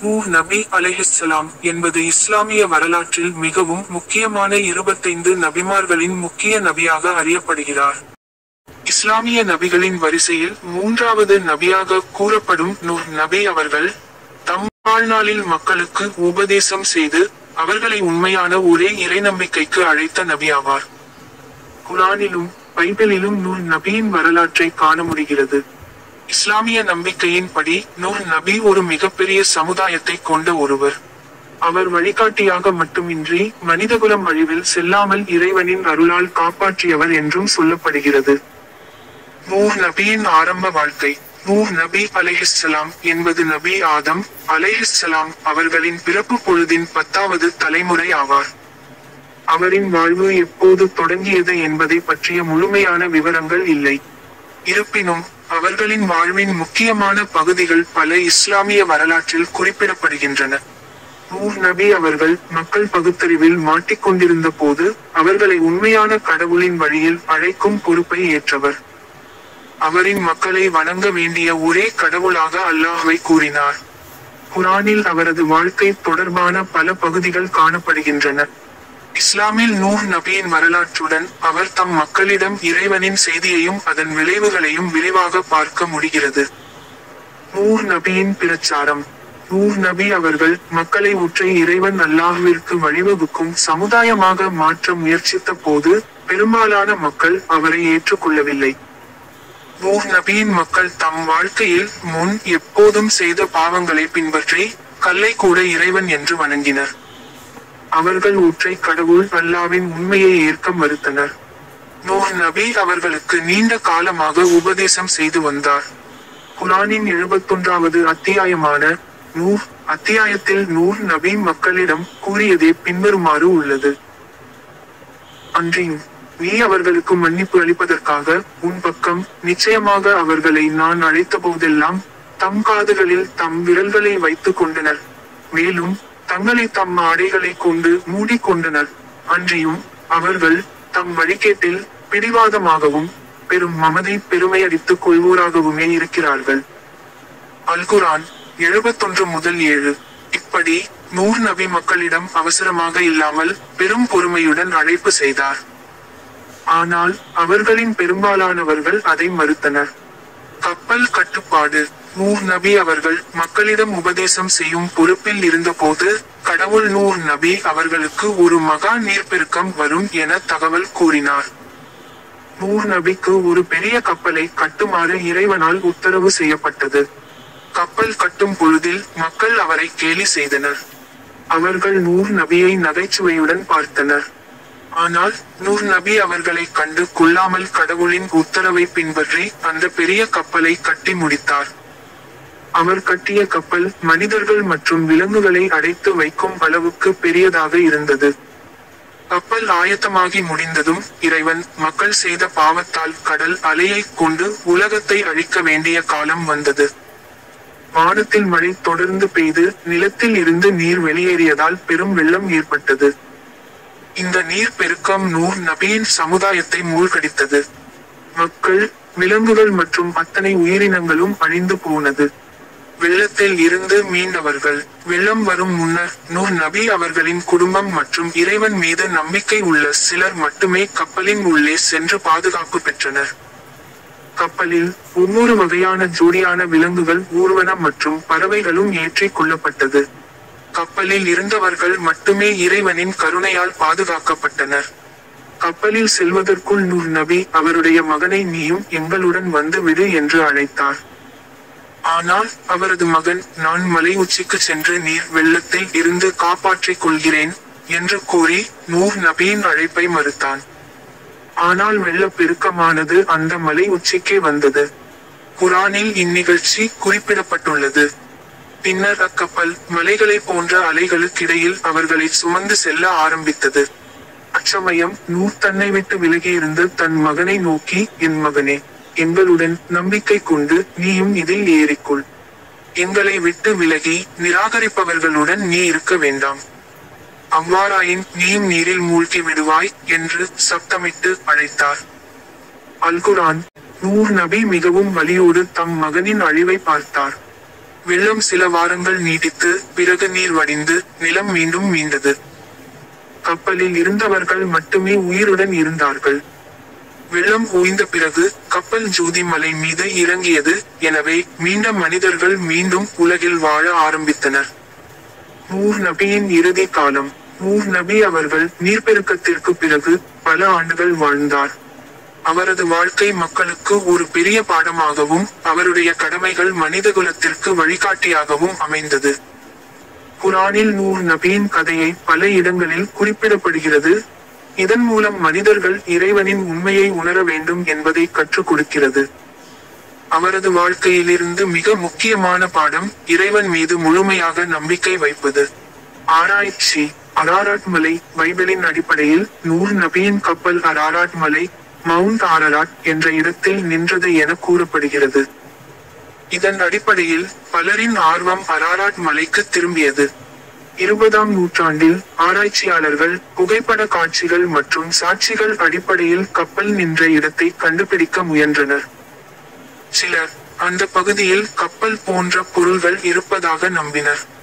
நூஹ் நபி அலைஹிஸ்ஸலாம் என்பது இஸ்லாமிய வரலாற்றில் மிகவும் முக்கியமான இருபத்தைந்து நபிமார்களின் முக்கிய நபியாக அறியப்படுகிறார் இஸ்லாமிய நபிகளின் வரிசையில் மூன்றாவது நபியாக கூறப்படும் நூஹ் நபி அவர்கள் தம் வாழ்நாளில் மக்களுக்கு உபதேசம் செய்து அவர்களை உண்மையான ஒரே இறை நம்பிக்கைக்கு அழைத்த நபி ஆவார் குரானிலும் பைபிளிலும் நூல் நபியின் வரலாற்றை காண முடிகிறது இஸ்லாமிய நம்பிக்கையின்படி நூல் நபி ஒரு மிகப்பெரிய சமுதாயத்தை கொண்ட ஒருவர் அவர் வழிகாட்டியாக மட்டுமின்றி மனிதகுலம் அழிவில் செல்லாமல் இறைவனின் அருளால் காப்பாற்றியவர் என்றும் சொல்லப்படுகிறது நூஹ் நபியின் ஆரம்ப வாழ்க்கை நூஹ் நபி அலைஹிஸ்ஸலாம் என்பது நபி ஆதம் அலைஹிஸ்ஸலாம் அவர்களின் பிறப்பு பொழுதின் பத்தாவது தலைமுறை ஆவார் அவரின் வாழ்வு எப்போது தொடங்கியது என்பதை பற்றிய முழுமையான விவரங்கள் இல்லை இருப்பினும் அவர்களின் வாழ்வின் முக்கியமான பகுதிகள் பல இஸ்லாமிய வரலாற்றில் குறிப்பிடப்படுகின்றன நூர் நபி அவர்கள் மக்கள் பகுத்தறிவில் மாட்டிக்கொண்டிருந்த போது அவர்களை உண்மையான கடவுளின் வழியில் அழைக்கும் பொறுப்பை ஏற்றவர் அவரின் மக்களை வணங்க வேண்டிய ஒரே கடவுளாக அல்லாஹ்வை கூறினார் குரானில் அவரது வாழ்க்கை தொடர்பான பல பகுதிகள் காணப்படுகின்றன இஸ்லாமில் நூஹ் நபியின் வரலாற்றுடன் அவர் தம் மக்களிடம் இறைவனின் செய்தியையும் அதன் விளைவுகளையும் விரிவாக பார்க்க முடிகிறது நூஹ் நபியின் பிரச்சாரம் நூஹ் நபி அவர்கள் மக்களை உற்றை இறைவன் அல்லாஹ்விற்கு வழிவகுக்கும் சமுதாயமாக மாற்ற முயற்சித்த போது பெரும்பாலான மக்கள் அவரை ஏற்றுக்கொள்ளவில்லை நூஹ் நபியின் மக்கள் தம் வாழ்க்கையில் முன் எப்போதும் செய்த பாவங்களை பின்பற்றி கல்லை கூட இறைவன் என்று வணங்கினர் அவர்கள் ஒற்றை கடவுள் அல்லாவின் உண்மையை ஏற்க மறுத்தனர் நூஹ் நபி அவர்களுக்கு நீண்ட காலமாக உபதேசம் செய்து வந்தார் குரானின் எழுபத்தொன்றாவது அத்தியாயமான நூர் அத்தியாயத்தில் நூர் நபி மக்களிடம் கூறியதே பின்வருமாறு உள்ளது அன்றியும் நீ அவர்களுக்கு மன்னிப்பு அளிப்பதற்காக உன் பக்கம் நிச்சயமாக அவர்களை நான் அழைத்த போதெல்லாம் தம் காதுகளில் தம் விரல்களை வைத்துக் கொண்டனர் மேலும் தங்களை தம் ஆடைகளை கொண்டு மூடிக்கொண்டனர் அன்றியும் அவர்கள் தம் வழிகேட்டில் பிடிவாதமாகவும் பெரும் மமதை பெருமையடித்துக் கொள்வோராகவுமே இருக்கிறார்கள் அல்குரான் எழுபத்தொன்று முதல் ஏழு இப்படி நூர் நபி மக்களிடம் அவசரமாக இல்லாமல் பெரும் பொறுமையுடன் அழைப்பு செய்தார் ஆனால் அவர்களின் பெரும்பாலானவர்கள் அதை மறுத்தனர் கப்பல் கட்டுப்பாடு நூர் நபி அவர்கள் மக்களிடம் உபதேசம் செய்யும் பொறுப்பில் இருந்தபோது கடவுள் நூர் நபி அவர்களுக்கு ஒரு மகா நீர்ப்பெருக்கம் வரும் என தகவல் கூறினார் நூர் நபிக்கு ஒரு பெரிய கப்பலை கட்டுமாறு இறைவனால் உத்தரவு செய்யப்பட்டது கப்பல் கட்டும் பொழுதில் மக்கள் அவரை கேலி செய்தனர் அவர்கள் நூர் நபியை நகைச்சுவையுடன் பார்த்தனர் ஆனால் நூர் நபி அவர்களை கண்டு கொள்ளாமல் கடவுளின் உத்தரவை பின்பற்றி அந்த பெரிய கப்பலை கட்டி முடித்தார் அவர் கட்டிய கப்பல் மனிதர்கள் மற்றும் விலங்குகளை அடைத்து வைக்கும் அளவுக்கு பெரியதாக இருந்தது கப்பல் ஆயத்தமாகி முடிந்ததும் இறைவன் மக்கள் செய்த பாவத்தால் கடல் அலையை கொண்டு உலகத்தை அழிக்க வேண்டிய காலம் வந்தது வானத்தில் மழை தொடர்ந்து பெய்து நிலத்தில் இருந்து நீர் வெளியேறியதால் பெரும் வெள்ளம் ஏற்பட்டது இந்த நீர் பெருக்கம் நூர் நபியின் சமுதாயத்தை மூழ்கடித்தது மக்கள் விலங்குகள் மற்றும் அத்தனை உயிரினங்களும் அழிந்து போனது வெள்ளத்தில் இருந்து மீண்டவர்கள் வெள்ளம் வரும் முன்னர் நூர் நபி அவர்களின் குடும்பம் மற்றும் இறைவன் மீது நம்பிக்கை உள்ள சிலர் மட்டுமே கப்பலின் உள்ளே சென்று பாதுகாப்பு பெற்றனர் கப்பலில் ஒவ்வொரு வகையான ஜோடியான விலங்குகள் ஊர்வனம் மற்றும் பறவைகளும் ஏற்றிக் கொள்ளப்பட்டது கப்பலில் இருந்தவர்கள் மட்டுமே இறைவனின் கருணையால் பாதுகாக்கப்பட்டனர் கப்பலில் செல்வதற்குள் நூர் நபி அவருடைய மகனை நீயும் எங்களுடன் வந்து விடு என்று அழைத்தார் ஆனால் அவரது மகன் நான் மலை உச்சிக்கு சென்று நீர் வெள்ளத்தில் இருந்து காப்பாற்றிக் கொள்கிறேன் என்று கூறி நூர் நபியின் அழைப்பை மறுத்தான் ஆனால் வெள்ளப் பெருக்கமானது அந்த மலை உச்சிக்கே வந்தது குரானில் இந்நிகழ்ச்சி குறிப்பிடப்பட்டுள்ளது பின்னர் அக்கப்பல் மலைகளை போன்ற அலைகளுக்கிடையில் அவர்களை சுமந்து செல்ல ஆரம்பித்தது அச்சமயம் நூர் தன்னை விட்டு விலகியிருந்து தன் மகனை நோக்கி என் மகனே எங்களுடன் நம்பிக்கை கொண்டு நீயும் இதில் ஏறிக்கொள் எங்களை விட்டு விலகி நிராகரிப்பவர்களுடன் நீ இருக்க வேண்டாம் அவ்வாறாயின் நீயும் நீரில் மூழ்கி விடுவாய் என்று சப்தமிட்டு அழைத்தார் அல்குரான் நூர் நபி மிகவும் வலியோடு தம் மகனின் அழிவை பார்த்தார் வெள்ளம் சில வாரங்கள் நீடித்து பிறகு நீர் வடிந்து நிலம் மீண்டும் மீண்டது கப்பலில் இருந்தவர்கள் மட்டுமே உயிருடன் இருந்தார்கள் வெள்ளம் ஓய்ந்த பிறகு கப்பல் ஜோதி மலை மீது இறங்கியது எனவே மீண்ட மனிதர்கள் மீண்டும் உலகில் வாழ ஆரம்பித்தனர் நூர் நபியின் இறுதி காலம் நூர் நபி அவர்கள் நீர்ப்பெருக்கத்திற்கு பிறகு பல ஆண்டுகள் வாழ்ந்தார் அவரது வாழ்க்கை மக்களுக்கு ஒரு பெரிய பாடமாகவும் அவருடைய கடமைகள் மனிதகுலத்திற்கு வழிகாட்டியாகவும் அமைந்தது குரானில் நூர் நபியின் கதையை பல இடங்களில் குறிப்பிடப்படுகிறது இதன் மூலம் மனிதர்கள் இறைவனின் உண்மையை உணர வேண்டும் என்பதை கற்றுக் கொடுக்கிறது அவரது வாழ்க்கையிலிருந்து மிக முக்கியமான பாடம் இறைவன் மீது முழுமையாக நம்பிக்கை வைப்பது ஆராய்ச்சி அராராட் மலை பைபிளின் அடிப்படையில் நூர் நபியின் கப்பல் அராராட் மலை மவுண்ட் ஆரராட் என்ற இடத்தில் நின்றது என கூறப்படுகிறது இதன் அடிப்படையில் பலரின் ஆர்வம் அராராட் மலைக்கு திரும்பியது இருபதாம் நூற்றாண்டில் ஆராய்ச்சியாளர்கள் புகைப்பட காட்சிகள் மற்றும் சாட்சிகள் அடிப்படையில் கப்பல் நின்ற இடத்தை கண்டுபிடிக்க முயன்றனர் சிலர் அந்த பகுதியில் கப்பல் போன்ற பொருள்கள் இருப்பதாக நம்பினர்